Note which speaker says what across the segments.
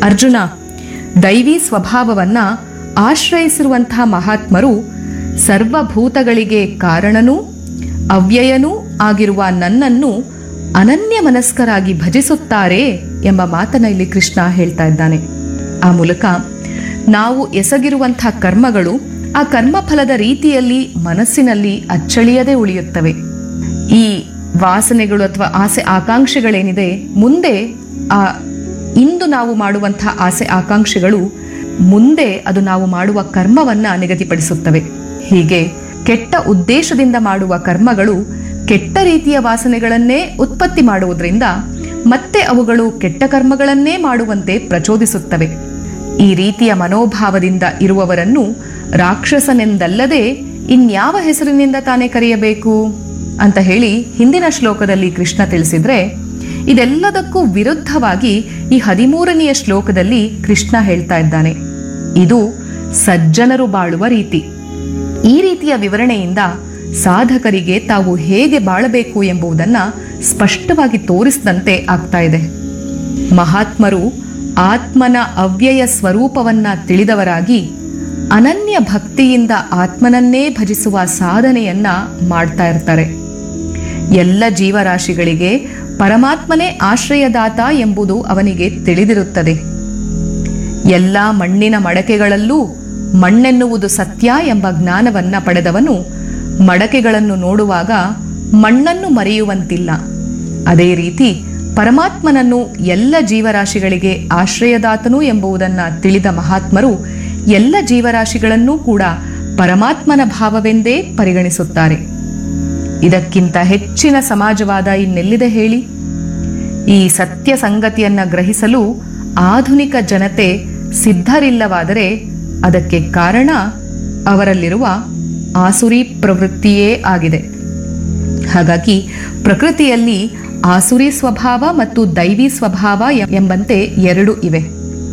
Speaker 1: ಅರ್ಜುನ ದೈವಿ ಸ್ವಭಾವವನ್ನ ಆಶ್ರಯಿಸಿರುವಂತಹ ಮಹಾತ್ಮರು ಸರ್ವಭೂತಗಳಿಗೆ ಕಾರಣನೂ ಅವ್ಯಯನೂ ಆಗಿರುವ ನನ್ನನ್ನು ಅನನ್ಯ ಮನಸ್ಕರಾಗಿ ಭಜಿಸುತ್ತಾರೆ ಎಂಬ ಮಾತನ್ನ ಇಲ್ಲಿ ಕೃಷ್ಣ ಹೇಳ್ತಾ ಇದ್ದಾನೆ ಆ ಮೂಲಕ ನಾವು ಎಸಗಿರುವಂಥ ಕರ್ಮಗಳು ಆ ಕರ್ಮಫಲದ ರೀತಿಯಲ್ಲಿ ಮನಸ್ಸಿನಲ್ಲಿ ಅಚ್ಚಳಿಯದೆ ಉಳಿಯುತ್ತವೆ ಈ ವಾಸನೆಗಳು ಅಥವಾ ಆಸೆ ಆಕಾಂಕ್ಷೆಗಳೇನಿದೆ ಮುಂದೆ ಆ ಇಂದು ನಾವು ಮಾಡುವಂಥ ಆಸೆ ಆಕಾಂಕ್ಷೆಗಳು ಮುಂದೆ ಅದು ನಾವು ಮಾಡುವ ಕರ್ಮವನ್ನ ನಿಗದಿಪಡಿಸುತ್ತವೆ ಹೀಗೆ ಕೆಟ್ಟ ಉದ್ದೇಶದಿಂದ ಮಾಡುವ ಕರ್ಮಗಳು ಕೆಟ್ಟ ರೀತಿಯ ವಾಸನೆಗಳನ್ನೇ ಉತ್ಪತ್ತಿ ಮಾಡುವುದರಿಂದ ಮತ್ತೆ ಅವುಗಳು ಕೆಟ್ಟ ಕರ್ಮಗಳನ್ನೇ ಮಾಡುವಂತೆ ಪ್ರಚೋದಿಸುತ್ತವೆ ಈ ರೀತಿಯ ಮನೋಭಾವದಿಂದ ಇರುವವರನ್ನು ರಾಕ್ಷಸನೆಂದಲ್ಲದೆ ಇನ್ಯಾವ ಹೆಸರಿನಿಂದ ತಾನೇ ಕರೆಯಬೇಕು ಅಂತ ಹೇಳಿ ಹಿಂದಿನ ಶ್ಲೋಕದಲ್ಲಿ ಕೃಷ್ಣ ತಿಳಿಸಿದ್ರೆ ಇದೆಲ್ಲದಕ್ಕೂ ವಿರುದ್ಧವಾಗಿ ಈ ಹದಿಮೂರನೆಯ ಶ್ಲೋಕದಲ್ಲಿ ಕೃಷ್ಣ ಹೇಳ್ತಾ ಇದ್ದಾನೆ ಇದು ಸಜ್ಜನರು ಬಾಳುವ ರೀತಿ ಈ ರೀತಿಯ ವಿವರಣೆಯಿಂದ ಸಾಧಕರಿಗೆ ತಾವು ಹೇಗೆ ಬಾಳಬೇಕು ಎಂಬುದನ್ನ ಸ್ಪಷ್ಟವಾಗಿ ತೋರಿಸಿದಂತೆ ಆಗ್ತಾ ಇದೆ ಮಹಾತ್ಮರು ಆತ್ಮನ ಅವ್ಯಯ ಸ್ವರೂಪವನ್ನ ತಿಳಿದವರಾಗಿ ಅನನ್ಯ ಭಕ್ತಿಯಿಂದ ಆತ್ಮನನ್ನೇ ಭಜಿಸುವ ಸಾಧನೆಯನ್ನ ಮಾಡ್ತಾ ಇರ್ತಾರೆ ಎಲ್ಲ ಜೀವರಾಶಿಗಳಿಗೆ ಪರಮಾತ್ಮನೇ ಆಶ್ರಯದಾತ ಎಂಬುದು ಅವನಿಗೆ ತಿಳಿದಿರುತ್ತದೆ ಎಲ್ಲ ಮಣ್ಣಿನ ಮಡಕೆಗಳಲ್ಲೂ ಮಣ್ಣೆನ್ನುವುದು ಸತ್ಯ ಎಂಬ ಜ್ಞಾನವನ್ನ ಪಡೆದವನು ಮಡಕೆಗಳನ್ನು ನೋಡುವಾಗ ಮಣ್ಣನ್ನು ಮರೆಯುವಂತಿಲ್ಲ ಅದೇ ರೀತಿ ಪರಮಾತ್ಮನನ್ನು ಎಲ್ಲ ಜೀವರಾಶಿಗಳಿಗೆ ಆಶ್ರಯದಾತನು ಎಂಬುದನ್ನ ತಿಳಿದ ಮಹಾತ್ಮರು ಎಲ್ಲ ಜೀವರಾಶಿಗಳನ್ನೂ ಕೂಡ ಪರಮಾತ್ಮನ ಭಾವವೆಂದೇ ಪರಿಗಣಿಸುತ್ತಾರೆ ಇದಕ್ಕಿಂತ ಹೆಚ್ಚಿನ ಸಮಾಜವಾದ ಇನ್ನೆಲ್ಲಿದೆ ಹೇಳಿ ಈ ಸತ್ಯ ಸಂಗತಿಯನ್ನ ಗ್ರಹಿಸಲು ಆಧುನಿಕ ಜನತೆ ಸಿದ್ಧರಿಲ್ಲವಾದರೆ ಅದಕ್ಕೆ ಕಾರಣ ಅವರಲ್ಲಿರುವ ಆಸುರಿ ಪ್ರವೃತ್ತಿಯೇ ಆಗಿದೆ ಹಾಗಾಗಿ ಪ್ರಕೃತಿಯಲ್ಲಿ ಆಸುರಿ ಸ್ವಭಾವ ಮತ್ತು ದೈವಿ ಸ್ವಭಾವ ಎ- ಎಂಬಂತೆ ಎರಡು ಇವೆ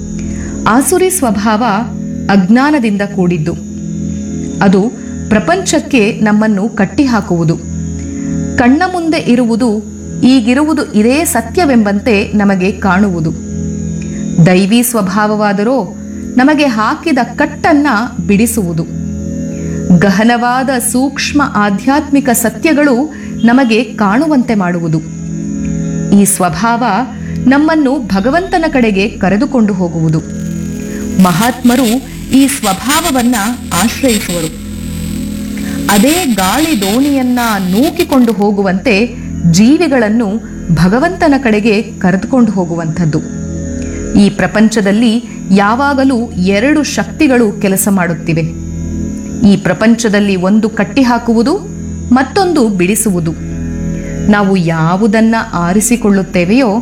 Speaker 1: ಆಸುರಿ ಸ್ವಭಾವ ಅಜ್ಞಾನದಿಂದ ಕೂಡಿದ್ದು ಅದು ಪ್ರಪಂಚಕ್ಕೆ ನಮ್ಮನ್ನು ಕಟ್ಟಿಹಾಕುವುದು ಕಣ್ಣ ಮುಂದೆ ಇರುವುದು ಈಗಿರುವುದು ಇದೇ ಸತ್ಯವೆಂಬಂತೆ ನಮಗೆ ಕಾಣುವುದು ದೈವಿ ಸ್ವಭಾವವಾದರೂ ನಮಗೆ ಹಾಕಿದ ಕಟ್ಟನ್ನ ಬಿಡಿಸುವುದು ಗಹನವಾದ ಸೂಕ್ಷ್ಮ ಆಧ್ಯಾತ್ಮಿಕ ಸತ್ಯಗಳು ನಮಗೆ ಕಾಣುವಂತೆ ಮಾಡುವುದು ಈ ಸ್ವಭಾವ ನಮ್ಮನ್ನು ಭಗವಂತನ ಕಡೆಗೆ ಕರೆದುಕೊಂಡು ಹೋಗುವುದು ಮಹಾತ್ಮರು ಈ ಸ್ವಭಾವವನ್ನ ಆಶ್ರಯಿಸುವರು ಅದೇ ಗಾಳಿ ದೋಣಿಯನ್ನ ನೂಕಿಕೊಂಡು ಹೋಗುವಂತೆ ಜೀವಿಗಳನ್ನು ಭಗವಂತನ ಕಡೆಗೆ ಕರೆದುಕೊಂಡು ಹೋಗುವಂಥದ್ದು ಈ ಪ್ರಪಂಚದಲ್ಲಿ ಯಾವಾಗಲೂ ಎರಡು ಶಕ್ತಿಗಳು ಕೆಲಸ ಮಾಡುತ್ತಿವೆ ಈ ಪ್ರಪಂಚದಲ್ಲಿ ಒಂದು ಕಟ್ಟಿಹಾಕುವುದು ಮತ್ತೊಂದು ಬಿಡಿಸುವುದು ನಾವು ಯಾವುದನ್ನ ಆರಿಸಿಕೊಳ್ಳುತ್ತೇವೆಯೋ